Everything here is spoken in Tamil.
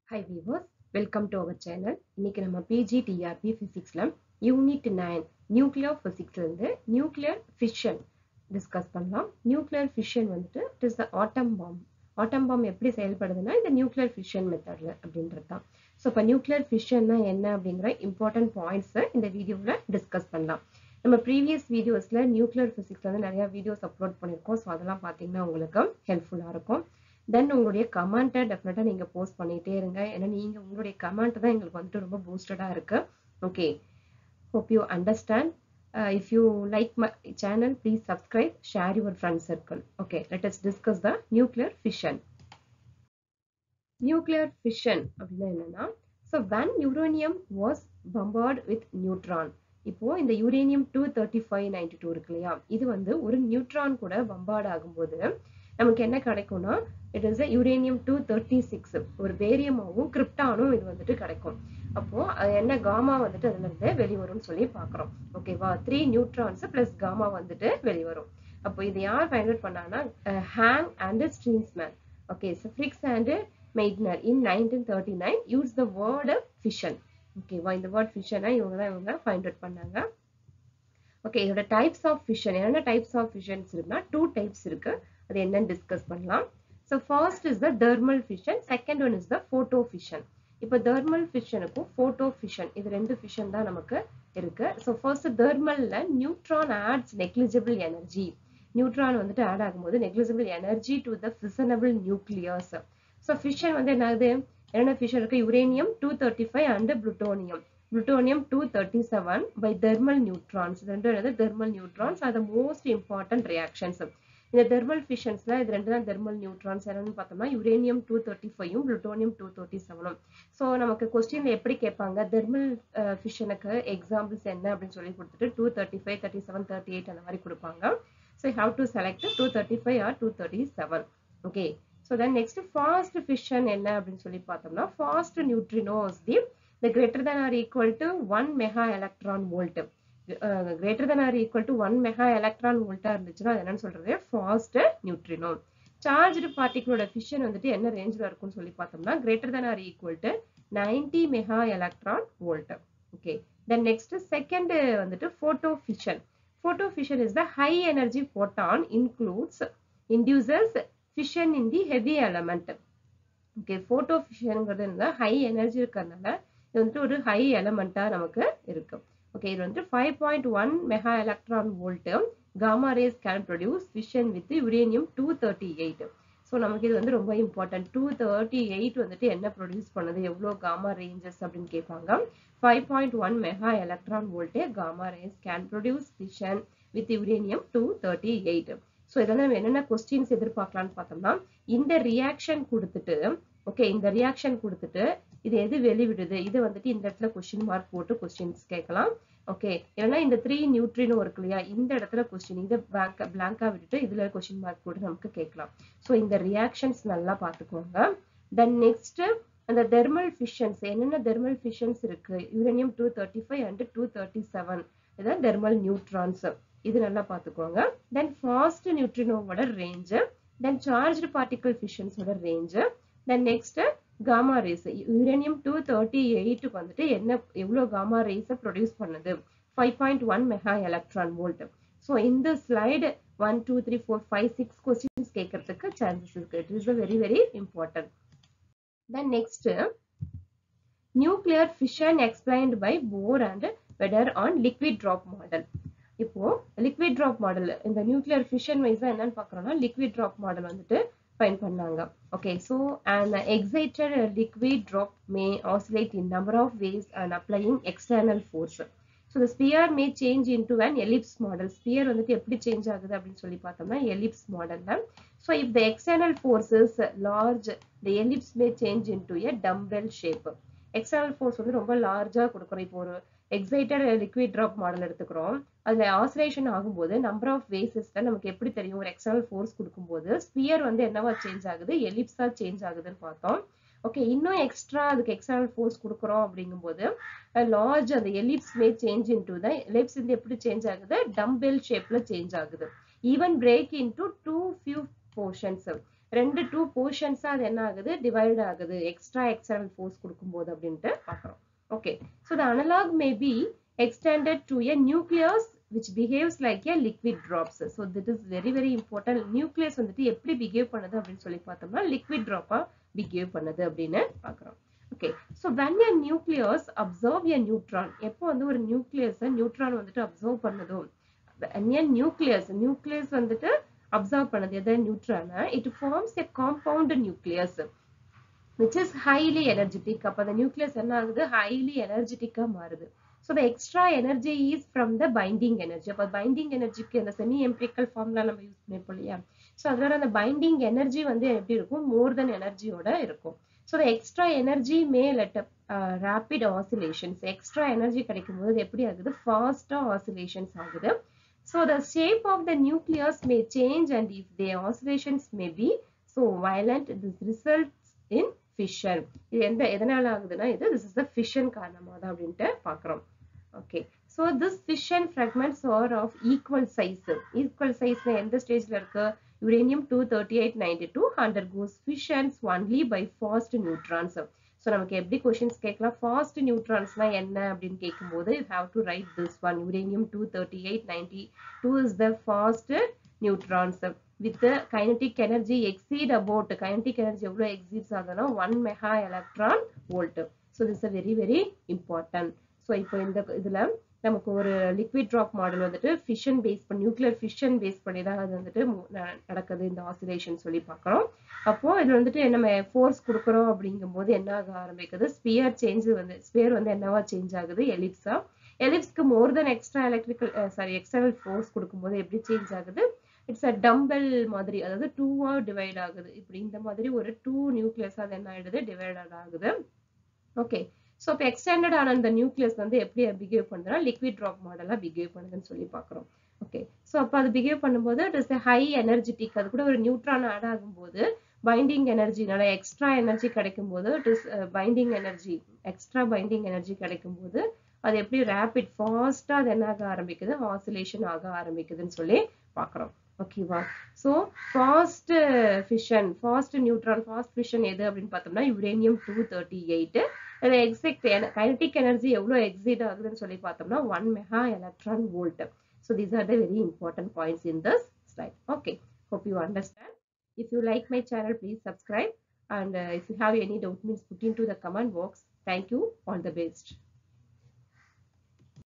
high viewers welcome to our channel இன்னைக்கு நம்ம பிஜி டிஆர்பி ஃபிசிக்ஸ்ல யூனிட் நைன் நியூக்ளியர் ஃபிசிக்ஸ்லேருந்து நியூக்ளியர் ஃபிஷன் டிஸ்கஸ் பண்ணலாம் நியூக்ளியர் ஃபிஷன் வந்துட்டு it is the atom bomb atom bomb எப்படி செயல்படுதுன்னா இந்த நியூக்ளியர் ஃபிஷன் மெத்தட்ல அப்படின்றது தான் ஸோ இப்போ நியூக்ளியர் ஃபிஷன்னா என்ன அப்படிங்கிற இம்பார்ட்டன்ட் பாயிண்ட்ஸை இந்த வீடியோவில் டிஸ்கஸ் பண்ணலாம் நம்ம ப்ரீவியஸ் வீடியோஸில் நியூக்ளியர் ஃபிசிக்ஸ்ல வந்து நிறைய வீடியோஸ் அப்லோட் பண்ணியிருக்கோம் ஸோ அதெல்லாம் பார்த்தீங்கன்னா உங்களுக்கு ஹெல்ப்ஃபுல்லாக இருக்கும் தென் உங்களுடைய கமெண்ட்டை டெஃபினட்டாக நீங்கள் போஸ்ட் பண்ணிகிட்டே இருங்க ஏன்னா நீங்கள் உங்களுடைய கமெண்ட் தான் எங்களுக்கு வந்துட்டு ரொம்ப பூஸ்டடாக இருக்கு okay hope you understand if you like my channel please subscribe share your friend circle okay let us discuss the nuclear fission nuclear fission அப்படின்னா என்னன்னா so when uranium was bombard with neutron இப்போ இந்த uranium two thirty five ninety two இருக்கு இல்லையா இது வந்து ஒரு நியூட்ரான் கூட பம்பார்ட் ஆகும்போது நமக்கு என்ன கிடைக்கும்னா it is uranium two thirty six ஒரு பேரியமாவும் கிரிப்டானும் இது வந்துட்டு கிடைக்கும் அப்போ அது என்ன காமா வந்துட்டு அதுல இருந்து வெளிவரும்னு சொல்லி பாக்குறோம் ஓகேவா த்ரீ நியூட்ரான்ஸ் பிளஸ் காமா வந்துட்டு வெளிவரும் அப்போ இது யார் ஃபைண்ட் அவுட் பண்ணாங்கன்னா Hahn and Strassmann okay Frisch and Meitner in nineteen thirty nine use the word fission ஓகேவா இந்த வேர்ட் ஃபிஷனை இவங்க தான் இவங்க ஃபைண்ட் அவுட் பண்ணாங்க ஓகே இதோட டைப்ஸ் ஆஃப் ஃபிஷன் என்னென்ன டைப்ஸ் ஆஃப் ஃபிஷன்ஸ் இருக்குன்னா டூ டைப்ஸ் இருக்கு அது என்னன்னு டிஸ்கஸ் பண்ணலாம் so first is the thermal fission second one is the photo fission இப்போ தெர்மல் ஃபிஷனுக்கும் ஃபோட்டோ ஃபிஷன் இது ரெண்டு ஃபிஷன் தான் நமக்கு இருக்கு ஸோ ஃபர்ஸ்ட் தெர்மல்ல neutron adds negligible energy neutron வந்துட்டு ஆட் ஆகும்போது negligible energy to the fissionable nuclears so fission வந்து என்னது என்னென்ன ஃபிஷன் இருக்கு uranium two thirty five and plutonium plutonium 237 by thermal neutrons இது ரெண்டும் என்னது thermal neutrons are the most important reactions இந்த தெர்மல் ஃபிஷன்ஸ்ல இது ரெண்டு தான் தெர்மல் நியூட்ரான்ஸ் என்னன்னு பார்த்தோம்னா யுரேனியம் டூ தேர்ட்டி ஃபைவும் புளுட்டோனியம் டூ தேர்ட்டி செவனும் ஸோ நமக்கு கொஸ்டின்ல எப்படி கேட்பாங்க தெர்மல் ஃபிஷனுக்கு எக்ஸாம்பிள்ஸ் என்ன அப்படின்னு சொல்லி கொடுத்துட்டு two thirty five thirty seven thirty eight அந்த மாதிரி கொடுப்பாங்க so how to select two thirty five or two thirty seven okay so then next fast fission என்ன அப்படின்னு சொல்லி பார்த்தோம்னா fast neutrinos the the greater than or equal to 1 mega electron volt uh, greater than or equal to 1 mega electron volt இருந்துச்சுன்னா அது என்னன்னு சொல்றது ஃபாஸ்ட் நியூட்ரினோ சார்ஜ்டு பார்ட்டிகளோட ஃபிஷன் வந்துட்டு என்ன ரேஞ்சில் இருக்கும்னு சொல்லி பார்த்தோம்னா greater than or equal to 90 mega electron volt okay then next second வந்துட்டு photo fission photo fission is the high energy photon includes induces fission in the heavy element okay photo ஃபிஷனுங்கிறது ஹை எனர்ஜி இருக்கிறதுனால இது வந்துட்டு ஒரு ஹை எலமெண்டா நமக்கு இருக்கு ஓகே இது வந்துட்டு five point one mega electron volt gamma rays can produce fission with uranium two thirty eight so நமக்கு இது வந்து ரொம்ப இம்பார்ட்டன்ட் டூ தேர்ட்டி எயிட் வந்துட்டு என்ன ப்ரொடியூஸ் பண்ணுது எவ்வளோ காமா ரேஞ்சஸ் அப்படின்னு கேட்பாங்க five point one mega electron வோல்ட்டே gamma rays can produce fission with uranium two thirty eight so இதெல்லாம் நம்ம என்னென்ன கொஸ்டின்ஸ் எதிர்பார்க்கலாம்னு பார்த்தோம்னா இந்த ரியாக்ஷன் கொடுத்துட்டு ஓகே இந்த ரியாக்ஷன் கொடுத்துட்டு இது எது வெளிவிடுது இது வந்துட்டு இந்த இடத்துல கொஸ்டின் மார்க் போட்டு கொஸ்டின்ஸ் கேட்கலாம் ஓகே ஏன்னா இந்த த்ரீ நியூட்ரினும் இருக்கு இல்லையா இந்த இடத்துல கொஸ்டின் இதை பிளாங்கா பிளாங்கா விட்டுட்டு இதுல கொஸ்டின் மார்க் போட்டு நமக்கு கேட்கலாம் ஸோ இந்த ரியாக்ஷன்ஸ் நல்லா பார்த்துக்கோங்க தென் நெக்ஸ்ட் அந்த தெர்மல் ஃபிஷன்ஸ் என்னென்ன தெர்மல் ஃபிஷன்ஸ் இருக்கு uranium two thirty five and two thirty seven இதான் தெர்மல் நியூட்ரான்ஸ் இது நல்லா பார்த்துக்கோங்க தென் ஃபாஸ்ட் நியூட்ரினோவோட ரேஞ்சு தென் சார்ஜ்டு பார்ட்டிகல் ஃபிஷன்ஸோட range then next gamma rays uranium two thirty எயிட்டுக்கு வந்துட்டு என்ன எவ்வளோ காமா ரேஸை ப்ரொடியூஸ் பண்ணுது five point one mega electron volt so இந்த slide one two three four five six questions கேட்கறதுக்கு சான்சஸ் இருக்கு it is very very important then next nuclear fission explained by Bohr and Wheeler on liquid drop model இப்போ லிக்விட் ட்ராப் மாடல் இந்த நியூக்ளியர் ஃபிஷன் வைஸா என்னன்னு பாக்குறோம்னா லிக்விட் ட்ராப் மாடல் வந்துட்டு ஃபைன் பண்ணாங்க okay so and excited liquid drop may oscillate in number of ways and applying external force so the sphere may change in to an ellipse model sphere வந்துட்டு எப்படி சேஞ்ச் ஆகுது அப்படின்னு சொல்லி பார்த்தோம்னா எலிப்ஸ் மாடல்ல so if the external forces large the ellipse may change in to a dumbbell shape external force வந்து ரொம்ப லார்ஜாக கொடுக்குறோம் இப்போ ஒரு எக்ஸைட்டட் லிக்விட் ட்ராப் மாடல் எடுத்துக்கிறோம் அதுல ஆசிலேஷன் ஆகும்போது நம்பர் ஆஃப் வேசஸ்ல நமக்கு எப்படி தெரியும் ஒரு எக்ஸ்டர்னல் ஃபோர்ஸ் கொடுக்கும்போது ஸ்பியர் வந்து என்னவா சேஞ்ச் ஆகுது எலிப்ஸா சேஞ்ச் ஆகுதுன்னு பார்த்தோம் ஓகே இன்னும் எக்ஸ்ட்ரா அதுக்கு எக்ஸ்டர்னல் ஃபோர்ஸ் கொடுக்குறோம் அப்படிங்கும்போது லார்ஜ் அந்த ellipse may change in to the ellipse வந்து எப்படி சேஞ்ச் ஆகுது டம்பெல் ஷேப்ல சேஞ்ச் ஆகுது even break in to two few portions ரெண்டு டூ போர்ஷன்ஸா அது என்ன ஆகுது டிவைட் ஆகுது எக்ஸ்ட்ரா எக்ஸ்டர்னல் ஃபோர்ஸ் கொடுக்கும்போது அப்படின்ட்டு பார்க்குறோம் okay so the analog may be extended to a nucleus which behaves like a liquid drops so that is very very important nucleus வந்துட்டு எப்படி பிஹேவ் பண்ணுது அப்படின்னு சொல்லி பார்த்தோம்னா liquid drop ஆ பிஹேவ் பண்ணுது அப்படின்னு பார்க்குறோம் okay so when a nucleus observe a neutron எப்போ வந்து ஒரு நியூக்ளியஸ் நியூட்ரான் வந்துட்டு அப்சர்வ் பண்ணுதோ எ நியூக்ளியஸ் நியூக்ளியஸ் வந்துட்டு அப்சர்வ் பண்ணுது எதை நியூட்ரான it forms a compound nucleus which is highly energetic அப்போ அந்த நியூக்ளியஸ் என்ன ஆகுது ஹைலி எனர்ஜெட்டிக்காக மாறுது so the extra energy is from the binding energy அப்போ பைண்டிங் எனர்ஜிக்கு அந்த செமி எம்பிரிக்கல் ஃபார்ம்லாம் நம்ம யூஸ் பண்ணிருப்போம் இல்லையா ஸோ அதோட அந்த பைண்டிங் எனர்ஜி வந்து எப்படி இருக்கும் மோர் தென் எனர்ஜியோட இருக்கும் so the extra energy may let rapid oscillations extra energy கிடைக்கும் போது எப்படி ஆகுது ஃபாஸ்ட்டாக ஆசிலேஷன்ஸ் ஆகுது so the shape of the nucleus may change and if they oscillations may be so violent this results in fission இது எந்த எதனால ஆகுதுன்னா இது திஸ் இஸ் த ஃபிஷன் காரணமாக தான் அப்படின்ட்டு பார்க்குறோம் okay so this fission fragments are of equal size equal சைஸ்ல எந்த ஸ்டேஜ்ல இருக்கு uranium two thirty eight ninety two hundred goes fissions only by fast neutrons so நமக்கு எப்படி கொஷின்ஸ் கேட்கலாம் ஃபாஸ்ட் நியூட்ரான்ஸ்னா என்ன அப்படின்னு கேட்கும்போது you have to write this one uranium two thirty eight ninety two is the fast neutrons with the kinetic energy exceed about kinetic energy எவ்வளோ exceeds ஆகுதுன்னா one mega electron volt so this a very very important so இப்போ இந்த இதுல நமக்கு ஒரு லிக்விட் ட்ராப் மாடல் வந்துட்டு ஃபிஷன் பேஸ் பண்ணி நியூக்ளியர் ஃபிஷன் பேஸ் பண்ணி தான் அது வந்துட்டு நடக்குது இந்த ஆசிலேஷன் சொல்லி பார்க்குறோம் அப்போ இது வந்துட்டு நம்ம ஃபோர்ஸ் கொடுக்குறோம் அப்படிங்கும்போது என்ன ஆக ஆரம்பிக்குது ஸ்பியர் சேஞ்ச் வந்து ஸ்பியர் வந்து என்னவா சேஞ்ச் ஆகுது எலிப்ஸா எலிப்ஸ்க்கு more then extra electrical sorry external force கொடுக்கும்போது எப்படி சேஞ்ச் ஆகுது இட்ஸ் அ டம்பல் மாதிரி அதாவது டூவா டிவைட் ஆகுது இப்படி இந்த மாதிரி ஒரு டூ நியூக்ளியஸ் அது என்ன ஆயிடுது டிவைட் ஆகுது ஓகே ஸோ இப்போ எக்ஸ்டெண்டட் ஆன அந்த நியூக்ளியஸ் வந்து எப்படி பிஹேவ் பண்ணுதுன்னா லிக்விட் ட்ராப் மாடலாக பிஹேவ் பண்ணுதுன்னு சொல்லி பார்க்குறோம் ஓகே ஸோ அப்போ அது பிஹேவ் பண்ணும்போது இட் இஸ் ஹை எனர்ஜெட்டிக் அது கூட ஒரு நியூட்ரான் ஆட் ஆகும்போது பைண்டிங் எனர்ஜினால எக்ஸ்ட்ரா எனர்ஜி கிடைக்கும் போது it is binding energy extra binding energy கிடைக்கும் போது அது எப்படி ரேபிட் ஃபாஸ்ட்டாக அது என்ன ஆக ஆரம்பிக்குது ஆசிலேஷன் ஆக ஆரம்பிக்குதுன்னு சொல்லி பார்க்குறோம் ஓகேவா so fast fission fast neutron fast fission எது அப்படின்னு பார்த்தோம்னா யுரேனியம் டூ தேர்ட்டி எயிட் இதில் எக்ஸெக்ட் கைனட்டிக் எனர்ஜி எவ்வளோ எக்ஸிட் ஆகுதுன்னு சொல்லி பார்த்தோம்னா one mega electron volt so these are the very important points in this slide okay hope you understand if you like my channel please subscribe and uh, if you have any doubt means put into the comment box thank you all the best